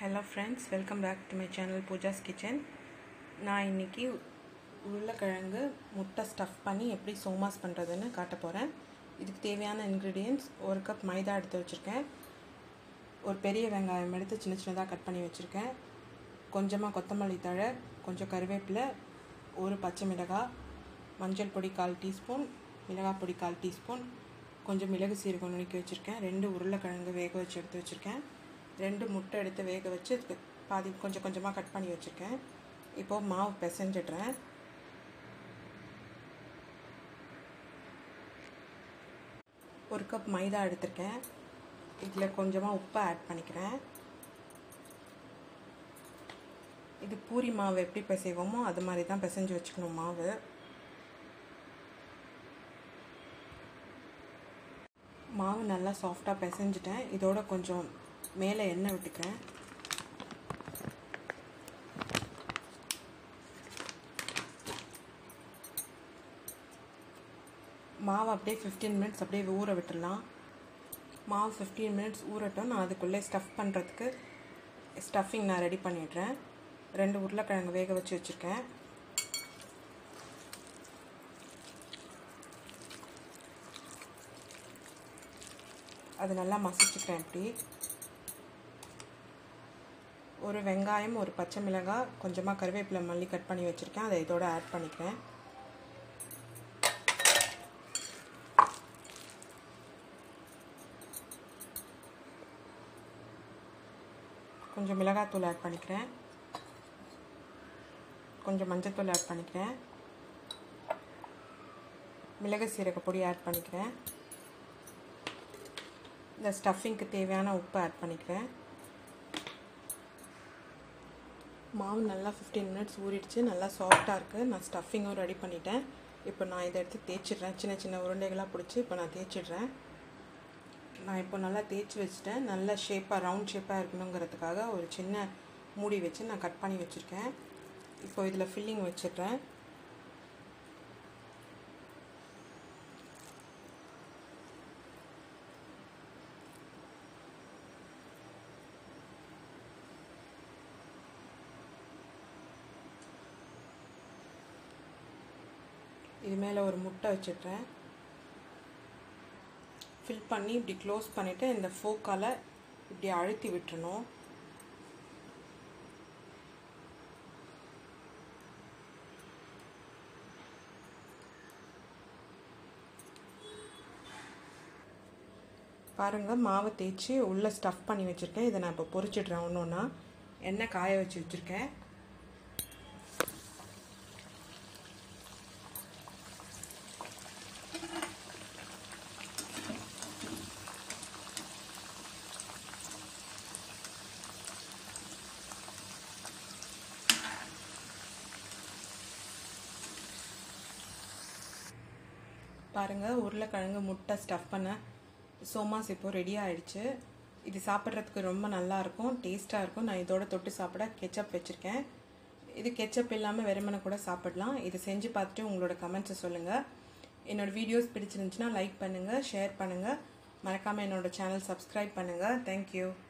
hello friends welcome back to my channel Pooja's kitchen நான் இன்றைக்கி உருளைக்கிழங்கு முட்டை ஸ்டஃப் பண்ணி எப்படி சோமாஸ் பண்ணுறதுன்னு காட்ட போகிறேன் இதுக்கு தேவையான இன்க்ரீடியன்ட்ஸ் ஒரு கப் மைதா எடுத்து வச்சுருக்கேன் ஒரு பெரிய வெங்காயம் எடுத்து சின்ன சின்னதாக கட் பண்ணி வச்சுருக்கேன் கொஞ்சமாக கொத்தமல்லி தழை கொஞ்சம் கருவேப்பிலை ஒரு பச்சை மிளகாய் மஞ்சள் பொடி கால் டீஸ்பூன் மிளகாய் பொடி கால் டீஸ்பூன் கொஞ்சம் மிளகு சீரகம் நுணுக்கி வச்சுருக்கேன் ரெண்டு உருளைக்கிழங்கு வேக வச்சு எடுத்து வச்சுருக்கேன் ரெண்டு முட்டை எடுத்து வேக வச்சு இதுக்கு பாதி கொஞ்சம் கொஞ்சமாக கட் பண்ணி வச்சுருக்கேன் இப்போது மாவு பிசைஞ்சிடுறேன் ஒரு கப் மைதா எடுத்திருக்கேன் இதில் கொஞ்சமாக உப்பை ஆட் பண்ணிக்கிறேன் இது பூரி மாவு எப்படி பிசைவோமோ அது மாதிரி தான் பிசைஞ்சு வச்சுக்கணும் மாவு மாவு நல்லா சாஃப்டாக பிசைஞ்சிட்டேன் இதோட கொஞ்சம் மேலே எண்ணெய் விட்டுக்கிறேன் மாவு அப்படியே ஃபிஃப்டீன் மினிட்ஸ் அப்படியே ஊற விட்டுடலாம் மாவு ஃபிஃப்டீன் மினிட்ஸ் ஊறட்டும் நான் அதுக்குள்ளே ஸ்டஃப் பண்ணுறதுக்கு ஸ்டஃபிங் நான் ரெடி பண்ணிடுறேன் ரெண்டு உருளைக்கிழங்கு வேக வச்சு வச்சுருக்கேன் அது நல்லா மசிச்சுக்கிறேன் இப்படி ஒரு வெங்காயம் ஒரு பச்சை மிளகாய் கொஞ்சமாக கருவேப்பிலை மல்லி கட் பண்ணி வச்சுருக்கேன் அதை இதோட ஆட் பண்ணிக்கிறேன் கொஞ்சம் மிளகாத்தூள் ஆட் பண்ணிக்கிறேன் கொஞ்சம் மஞ்சத்தூள் ஆட் பண்ணிக்கிறேன் மிளகு சீரக பொடி ஆட் பண்ணிக்கிறேன் இந்த ஸ்டஃபிங்க்கு தேவையான உப்பு ஆட் பண்ணிக்கிறேன் மாவு நல்லா ஃபிஃப்டீன் மினிட்ஸ் ஊறிடுச்சு நல்லா சாஃப்டாக இருக்குது நான் ஸ்டஃபிங்கும் ரெடி பண்ணிட்டேன் இப்போ நான் இதை எடுத்து தேய்ச்சிடுறேன் சின்ன சின்ன உருண்டைகளாக பிடிச்சி இப்போ நான் தேய்ச்சிடுறேன் நான் இப்போ நல்லா தேய்ச்சி வச்சுட்டேன் நல்ல ஷேப்பாக ரவுண்ட் ஷேப்பாக இருக்கணுங்கிறதுக்காக ஒரு சின்ன மூடி வச்சு நான் கட் பண்ணி வச்சுருக்கேன் இப்போ இதில் ஃபில்லிங் வச்சிடுறேன் இது மேலே ஒரு முட்டை வச்சிடுறேன் ஃபில் பண்ணி இப்படி க்ளோஸ் பண்ணிவிட்டு இந்த ஃபோக்கால் இப்படி அழுத்தி விட்டுறணும் பாருங்கள் மாவை தேய்ச்சி உள்ளே ஸ்டஃப் பண்ணி வச்சுருக்கேன் இதை நான் இப்போ பொரிச்சிடுறேன் ஒன்று ஒன்றா எண்ணெய் காய வச்சு வச்சுருக்கேன் பாருங்கள் உருளைக்கிழங்கு முட்டை ஸ்டஃப் பண்ண சோமாஸ் இப்போது ரெடி ஆகிடுச்சு இது சாப்பிட்றதுக்கு ரொம்ப நல்லாயிருக்கும் டேஸ்ட்டாக இருக்கும் நான் இதோட தொட்டு சாப்பிட கெச்சப் வச்சுருக்கேன் இது கெச்சப் இல்லாமல் வெறுமனை கூட சாப்பிடலாம் இது செஞ்சு பார்த்துட்டு உங்களோட கமெண்ட்ஸை சொல்லுங்கள் என்னோடய வீடியோஸ் பிடிச்சிருந்துச்சுன்னா லைக் பண்ணுங்கள் ஷேர் பண்ணுங்கள் மறக்காமல் என்னோடய சேனல் சப்ஸ்கிரைப் பண்ணுங்கள் தேங்க்யூ